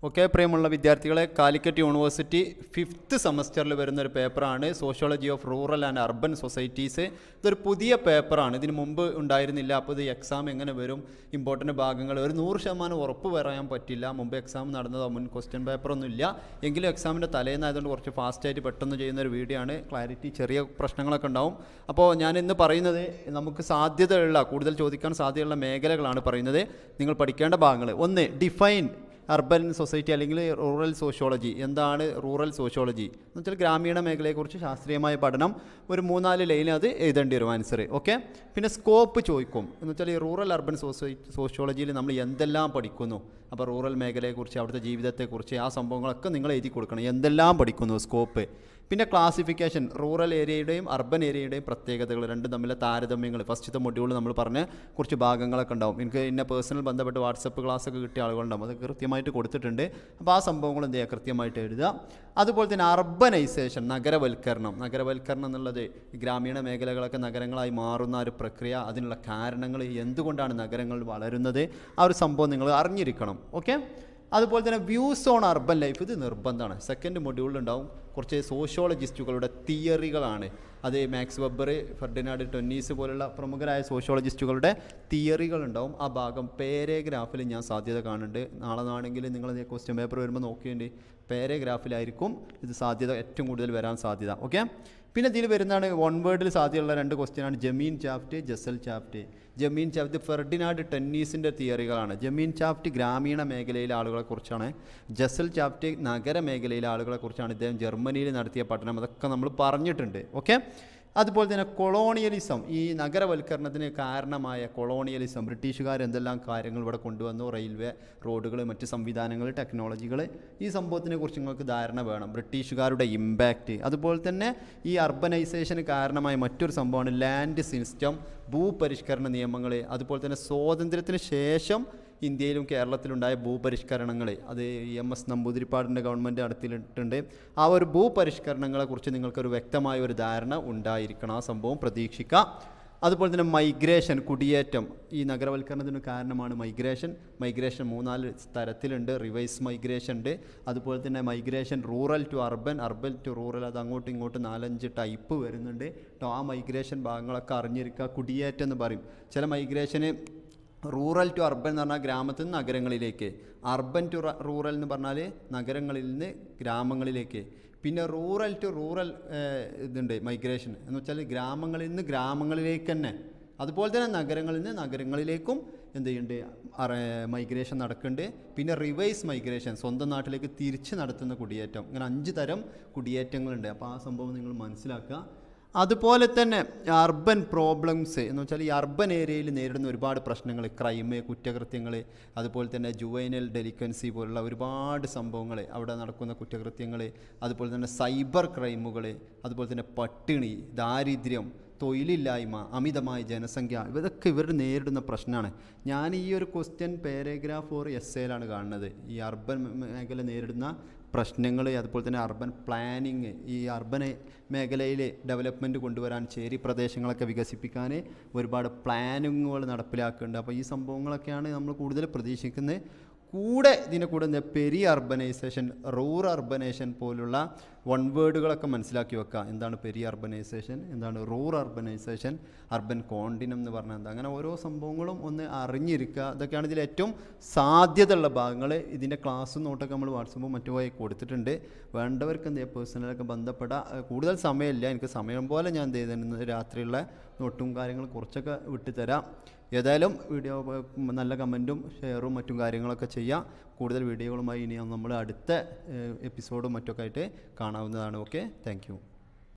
okay പ്രിയമുള്ള വിദ്യാർത്ഥികളെ Calicut university fifth സെമസ്റ്ററിൽ വരുന്ന ഒരു പേപ്പറാണ് sociology of rural and urban societies ഇതൊരു പുതിയ പേപ്പറാണ് ഇതിന് മുമ്പ് ഉണ്ടായിരുന്നില്ല അപ്പോൾ ഇത് എക്സാം എങ്ങനെ വരും ഇമ്പോർട്ടൻ്റ് ഭാഗങ്ങൾ ഒരു നൂറ് ശതമാനം ഉറപ്പ് പറയാൻ പറ്റില്ല മുമ്പ് എക്സാം നടന്നതോ മുൻ ക്വസ്റ്റ്യൻ പേപ്പറൊന്നും ഇല്ല എങ്കിലും എക്സാമിൻ്റെ തലേന്നായതുകൊണ്ട് കുറച്ച് ഫാസ്റ്റായിട്ട് പെട്ടെന്ന് ചെയ്യുന്ന ഒരു വീഡിയോ ആണ് ക്ലാരിറ്റി ചെറിയ പ്രശ്നങ്ങളൊക്കെ ഉണ്ടാവും അപ്പോൾ ഞാൻ ഇന്ന് പറയുന്നത് നമുക്ക് സാധ്യതയുള്ള കൂടുതൽ ചോദിക്കാൻ സാധ്യതയുള്ള മേഖലകളാണ് പറയുന്നത് നിങ്ങൾ പഠിക്കേണ്ട ഭാഗങ്ങൾ ഒന്ന് ഡിഫൈൻ അർബൻ സൊസൈറ്റി അല്ലെങ്കിൽ റൂറൽ സോഷ്യോളജി എന്താണ് റൂറൽ സോഷ്യോളജി എന്ന് വെച്ചാൽ ഗ്രാമീണ മേഖലയെക്കുറിച്ച് ശാസ്ത്രീയമായ പഠനം ഒരു മൂന്നാല് ലൈൻ അത് എഴുതേണ്ടി വരും ആൻസർ ഓക്കെ പിന്നെ സ്കോപ്പ് ചോദിക്കും എന്ന് വെച്ചാൽ ഈ റൂറൽ അർബൻ സൊസൈറ്റി സോഷ്യോളജിയിൽ നമ്മൾ എന്തെല്ലാം പഠിക്കുന്നു അപ്പോൾ റൂറൽ മേഖലയെക്കുറിച്ച് അവിടുത്തെ ജീവിതത്തെക്കുറിച്ച് ആ സംഭവങ്ങളൊക്കെ നിങ്ങൾ എഴുതി കൊടുക്കണം എന്തെല്ലാം പഠിക്കുന്നു സ്കോപ്പ് പിന്നെ ക്ലാസിഫിക്കേഷൻ റൂറൽ ഏരിയയുടെയും അർബൻ ഏരിയയുടെയും പ്രത്യേകതകൾ രണ്ടും തമ്മിലെ താരതമ്യങ്ങൾ ഫസ്റ്റത്തെ മൊഡ്യൂൾ നമ്മൾ പറഞ്ഞ കുറച്ച് ഭാഗങ്ങളൊക്കെ ഉണ്ടാവും എനിക്ക് ഇന്ന പേഴ്സണൽ ബന്ധപ്പെട്ട് വാട്സപ്പ് ക്ലാസ്സൊക്കെ കിട്ടിയ ആളുകളുണ്ടാവും അത് കൃത്യമായിട്ട് കൊടുത്തിട്ടുണ്ട് അപ്പോൾ ആ സംഭവങ്ങൾ എന്ത് ചെയ്യുക കൃത്യമായിട്ട് എഴുതുക അതുപോലെ തന്നെ അർബനൈസേഷൻ നഗരവൽക്കരണം നഗരവൽക്കരണം എന്നുള്ളത് ഈ ഗ്രാമീണ മേഖലകളൊക്കെ നഗരങ്ങളായി മാറുന്ന ഒരു പ്രക്രിയ അതിനുള്ള കാരണങ്ങൾ എന്തുകൊണ്ടാണ് നഗരങ്ങൾ വളരുന്നത് ആ ഒരു സംഭവം നിങ്ങൾ അറിഞ്ഞിരിക്കണം ഓക്കെ അതുപോലെ തന്നെ വ്യൂസ് ഓൺ അർബൻ ലൈഫ് ഇത് നിർബന്ധമാണ് സെക്കൻഡ് മൊഡ്യൂളിലുണ്ടാവും കുറച്ച് സോഷ്യോളജിസ്റ്റുകളുടെ തിയറികളാണ് അത് മാക്സ് വെബർ ഫെർഡിനാഡ് ടൊന്നീസ് പോലുള്ള പ്രമുഖരായ സോഷ്യോളജിസ്റ്റുകളുടെ തിയറികളുണ്ടാവും ആ ഭാഗം പാരഗ്രാഫിൽ ഞാൻ സാധ്യത കാണുന്നുണ്ട് നാളെ നാണെങ്കിൽ നിങ്ങൾ ക്വസ്റ്റ്യൻ പേപ്പർ വരുമ്പോൾ നോക്കിയേണ്ടി പാരഗ്രാഫിലായിരിക്കും ഇത് സാധ്യത ഏറ്റവും കൂടുതൽ വരാൻ സാധ്യത ഓക്കെ പിന്നെ ഇതിൽ വരുന്നതാണ് വൺ വേർഡിൽ സാധ്യതയുള്ള രണ്ട് ക്വസ്റ്റ്യനാണ് Gemeinschaft Gesellschaft Gemeinschaft Ferdinand ടെന്നീസിൻ്റെ തിയറികളാണ് ജമീൻ ചാപ്റ്റ് ഗ്രാമീണ മേഖലയിലെ ആളുകളെക്കുറിച്ചാണ് ജസൽ ചാപ്റ്റ് നഗര മേഖലയിലെ ആളുകളെക്കുറിച്ചാണ് ഇദ്ദേഹം ജർമ്മനിയിൽ നടത്തിയ പഠനം അതൊക്കെ നമ്മൾ പറഞ്ഞിട്ടുണ്ട് ഓക്കെ അതുപോലെ തന്നെ കൊളോണിയലിസം ഈ നഗരവൽക്കരണത്തിന് കാരണമായ കൊളോണിയലിസം ബ്രിട്ടീഷുകാർ എന്തെല്ലാം കാര്യങ്ങൾ ഇവിടെ കൊണ്ടുവന്നു റെയിൽവേ റോഡുകൾ മറ്റ് സംവിധാനങ്ങൾ ടെക്നോളജികൾ ഈ സംഭവത്തിനെ കുറിച്ച് നിങ്ങൾക്ക് ധാരണ വേണം ബ്രിട്ടീഷുകാരുടെ ഇമ്പാക്റ്റ് അതുപോലെ തന്നെ ഈ അർബനൈസേഷന് കാരണമായ മറ്റൊരു സംഭവമാണ് ലാൻഡ് സിസ്റ്റം ഭൂപരിഷ്കരണ നിയമങ്ങൾ അതുപോലെ തന്നെ സ്വാതന്ത്ര്യത്തിന് ശേഷം ഇന്ത്യയിലും കേരളത്തിലുണ്ടായ ഭൂപരിഷ്കരണങ്ങൾ അത് എം എസ് നമ്പൂതിരിപ്പാടിൻ്റെ ഗവൺമെൻറ് നടത്തിയിട്ടുണ്ട് ആ ഒരു ഭൂപരിഷ്കരണങ്ങളെക്കുറിച്ച് നിങ്ങൾക്കൊരു വ്യക്തമായ ഒരു ധാരണ ഉണ്ടായിരിക്കണം ആ സംഭവം പ്രതീക്ഷിക്കാം അതുപോലെ തന്നെ മൈഗ്രേഷൻ കുടിയേറ്റം ഈ നഗരവൽക്കരണത്തിന് കാരണമാണ് മൈഗ്രേഷൻ മൈഗ്രേഷൻ മൂന്നാല് തരത്തിലുണ്ട് റിവൈസ് മൈഗ്രേഷൻ ഉണ്ട് അതുപോലെ തന്നെ migration rural to urban urban to rural അത് അങ്ങോട്ടും ഇങ്ങോട്ടും നാലഞ്ച് ടൈപ്പ് വരുന്നുണ്ട് കേട്ടോ ആ മൈഗ്രേഷൻ ഭാഗങ്ങളൊക്കെ അറിഞ്ഞിരിക്കുക കുടിയേറ്റം എന്ന് പറയും ചില മൈഗ്രേഷന് റൂറൽ ടു അർബൻ എന്ന് പറഞ്ഞാൽ ഗ്രാമത്തിൽ നിന്ന് നഗരങ്ങളിലേക്ക് അർബൻ ടു റൂറൽ എന്ന് പറഞ്ഞാൽ നഗരങ്ങളിൽ നിന്ന് ഗ്രാമങ്ങളിലേക്ക് പിന്നെ റൂറൽ ടു റൂറൽ ഇതുണ്ട് മൈഗ്രേഷൻ എന്ന് വെച്ചാൽ ഗ്രാമങ്ങളിൽ നിന്ന് ഗ്രാമങ്ങളിലേക്ക് തന്നെ അതുപോലെ തന്നെ നഗരങ്ങളിൽ നിന്ന് നഗരങ്ങളിലേക്കും എന്ത് ചെയ്യുന്നുണ്ട് മൈഗ്രേഷൻ നടക്കുന്നുണ്ട് പിന്നെ റിവൈസ് മൈഗ്രേഷൻ സ്വന്തം നാട്ടിലേക്ക് തിരിച്ച് നടത്തുന്ന കുടിയേറ്റം ഇങ്ങനെ അഞ്ച് തരം കുടിയേറ്റങ്ങളുണ്ട് അപ്പോൾ ആ സംഭവം നിങ്ങൾ മനസ്സിലാക്കുക അതുപോലെ തന്നെ അർബൻ പ്രോബ്ലംസ് എന്ന് വെച്ചാൽ ഈ അർബൻ ഏരിയയിൽ നേരിടുന്ന ഒരുപാട് പ്രശ്നങ്ങൾ ക്രൈം കുറ്റകൃത്യങ്ങൾ അതുപോലെ തന്നെ ജുവൈനൽ ഡെലിക്വൻസി പോലുള്ള ഒരുപാട് സംഭവങ്ങൾ അവിടെ നടക്കുന്ന കുറ്റകൃത്യങ്ങൾ അതുപോലെ തന്നെ സൈബർ ക്രൈമുകൾ അതുപോലെ തന്നെ പട്ടിണി ദാരിദ്ര്യം തൊഴിലില്ലായ്മ അമിതമായ ജനസംഖ്യ ഇതൊക്കെ ഇവർ നേരിടുന്ന പ്രശ്നമാണ് ഞാൻ ഈ ഒരു ക്വസ്റ്റ്യൻ പാരഗ്രാഫ് ഓർ എസ് എയിലാണ് കാണുന്നത് ഈ അർബൻ മേഖല നേരിടുന്ന പ്രശ്നങ്ങൾ അതുപോലെ തന്നെ അർബൻ പ്ലാനിങ് ഈ അർബൻ മേഖലയിൽ ഡെവലപ്മെൻറ്റ് കൊണ്ടുവരാൻ ചേരി പ്രദേശങ്ങളൊക്കെ വികസിപ്പിക്കാൻ ഒരുപാട് പ്ലാനിങ്ങുകൾ നടപ്പിലാക്കുന്നുണ്ട് അപ്പോൾ ഈ സംഭവങ്ങളൊക്കെയാണ് നമ്മൾ കൂടുതൽ പ്രതീക്ഷിക്കുന്നത് കൂടെ ഇതിൻ്റെ കൂടെ എന്താ പെരി അർബനൈസേഷൻ റൂറൽ അർബനൈസേഷൻ പോലുള്ള വൺ വേർഡുകളൊക്കെ മനസ്സിലാക്കി വെക്കുക എന്താണ് പെരി അർബനൈസേഷൻ എന്താണ് റൂറൽ അർബനൈസേഷൻ അർബൻ കോണ്ടിനം എന്ന് പറഞ്ഞാൽ എന്താ അങ്ങനെ ഓരോ സംഭവങ്ങളും ഒന്ന് അറിഞ്ഞിരിക്കുക ഇതൊക്കെയാണ് ഇതിൽ ഏറ്റവും സാധ്യതയുള്ള ഭാഗങ്ങൾ ഇതിൻ്റെ ക്ലാസ്സും നോട്ടൊക്കെ നമ്മൾ വാട്സപ്പും മറ്റുമായി കൊടുത്തിട്ടുണ്ട് വേണ്ടവർക്ക് എന്ത് ചെയ്യുക പേഴ്സണലൊക്കെ ബന്ധപ്പെടാം കൂടുതൽ സമയമില്ല എനിക്ക് സമയം പോലെ ഞാൻ എന്ത് ചെയ്തിരുന്നത് രാത്രിയുള്ള നോട്ടും കാര്യങ്ങളും കുറച്ചൊക്കെ വിട്ടുതരാം ഏതായാലും വീഡിയോ നല്ല കമൻറ്റും ഷെയറും മറ്റും കാര്യങ്ങളൊക്കെ ചെയ്യാം കൂടുതൽ വീഡിയോകളുമായി ഇനി നമ്മൾ അടുത്ത എപ്പിസോഡും മറ്റൊക്കെ ആയിട്ട് കാണാവുന്നതാണ് ഓക്കെ താങ്ക്